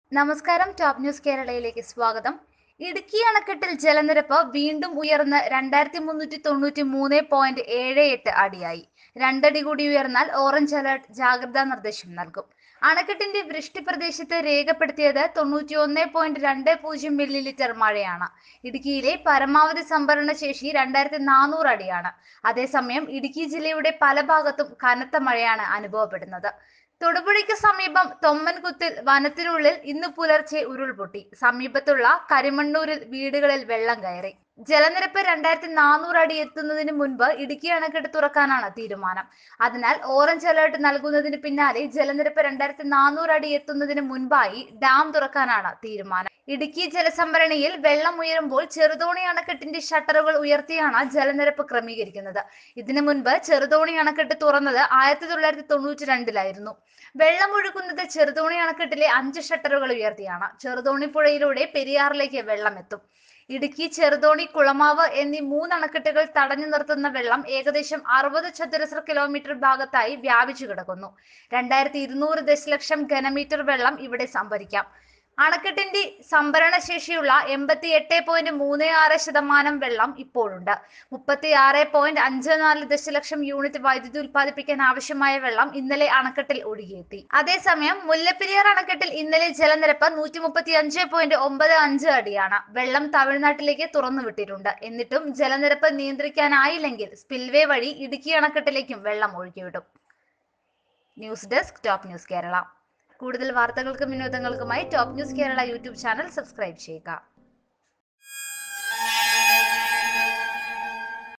നമസ്കാരം top news കേരളയിലേക്ക് സ്വാഗതം ഇടുക്കി അണക്കെട്ടിൽ ജലനിരപ്പ് വീണ്ടും ഉയർന്ന് രണ്ടായിരത്തി മുന്നൂറ്റി തൊണ്ണൂറ്റി മൂന്ന് പോയിന്റ് ഏഴ് എട്ട് അടിയായി രണ്ടടി കൂടി ഉയർന്നാൽ ഓറഞ്ച് അലർട്ട് ജാഗ്രതാ നിർദ്ദേശം നൽകും അണക്കെട്ടിന്റെ വൃഷ്ടി പ്രദേശത്ത് രേഖപ്പെടുത്തിയത് തൊണ്ണൂറ്റി ഒന്ന് പോയിന്റ് രണ്ട് പൂജ്യം മില്ലി ലിറ്റർ മഴയാണ് ഇടുക്കിയിലെ പരമാവധി സംഭരണ ശേഷി രണ്ടായിരത്തി നാനൂറ് അടിയാണ് അതേസമയം ഇടുക്കി ജില്ലയുടെ പല ഭാഗത്തും കനത്ത മഴയാണ് അനുഭവപ്പെടുന്നത് തൊടുപുഴയ്ക്ക് സമീപം തൊമ്മൻകുത്തിൽ വനത്തിനുള്ളിൽ ഇന്ന് പുലർച്ചെ ഉരുൾപൊട്ടി സമീപത്തുള്ള കരിമണ്ണൂരിൽ വീടുകളിൽ വെള്ളം കയറി ജലനിരപ്പ് രണ്ടായിരത്തി നാനൂറ് അടി എത്തുന്നതിന് മുൻപ് ഇടുക്കി അണക്കെട്ട് തുറക്കാനാണ് തീരുമാനം അതിനാൽ ഓറഞ്ച് അലേർട്ട് നൽകുന്നതിന് പിന്നാലെ ജലനിരപ്പ് രണ്ടായിരത്തി നാനൂറ് അടി എത്തുന്നതിന് മുൻപായി ഡാം തുറക്കാനാണ് തീരുമാനം ഇടുക്കി ജലസംഭരണിയിൽ വെള്ളം ഉയരുമ്പോൾ ചെറുതോണി അണക്കെട്ടിന്റെ ഷട്ടറുകൾ ഉയർത്തിയാണ് ജലനിരപ്പ് ക്രമീകരിക്കുന്നത് ഇതിനു മുൻപ് ചെറുതോണി അണക്കെട്ട് തുറന്നത് ആയിരത്തി തൊള്ളായിരത്തി തൊണ്ണൂറ്റി രണ്ടിലായിരുന്നു വെള്ളം ഒഴുകുന്നത് ചെറുതോണി അണക്കെട്ടിലെ അഞ്ച് ഷട്ടറുകൾ ഉയർത്തിയാണ് ചെറുതോണി പുഴയിലൂടെ പെരിയാറിലേക്ക് വെള്ളം എത്തും ഇടുക്കി ചെറുതോണി കുളമാവ് എന്നീ മൂന്ന് അണക്കെട്ടുകൾ തടഞ്ഞു നിർത്തുന്ന വെള്ളം ഏകദേശം അറുപത് ചതുരശ്ര കിലോമീറ്റർ ഭാഗത്തായി വ്യാപിച്ചു കിടക്കുന്നു രണ്ടായിരത്തി ഇരുന്നൂറ് ദശലക്ഷം ഘനമീറ്റർ വെള്ളം ഇവിടെ സംഭരിക്കാം അണക്കെട്ടിന്റെ സംഭരണ ശേഷിയുള്ള എൺപത്തി എട്ട് പോയിന്റ് മൂന്ന് ആറ് ശതമാനം വെള്ളം ഇപ്പോഴുണ്ട് മുപ്പത്തി ആറ് പോയിന്റ് അഞ്ച് നാല് ദശലക്ഷം യൂണിറ്റ് വൈദ്യുതി ഉൽപ്പാദിപ്പിക്കാൻ ആവശ്യമായ വെള്ളം ഇന്നലെ അണക്കെട്ടിൽ ഒഴുകിയെത്തി അതേസമയം മുല്ലപ്പെരിയാർ അണക്കെട്ടിൽ ഇന്നലെ ജലനിരപ്പ് നൂറ്റി മുപ്പത്തി അഞ്ച് പോയിന്റ് ഒമ്പത് അഞ്ച് അടിയാണ് വെള്ളം തമിഴ്നാട്ടിലേക്ക് തുറന്നുവിട്ടിട്ടുണ്ട് എന്നിട്ടും ജലനിരപ്പ് നിയന്ത്രിക്കാനായില്ലെങ്കിൽ സ്പിൽവേ വഴി ഇടുക്കി അണക്കെട്ടിലേക്കും വെള്ളം ഒഴുകിവിടും news desk top news Kerala കൂടുതൽ വാർത്തകൾക്കും വിനോദങ്ങൾക്കുമായി top news Kerala YouTube channel subscribe ചെയ്യുക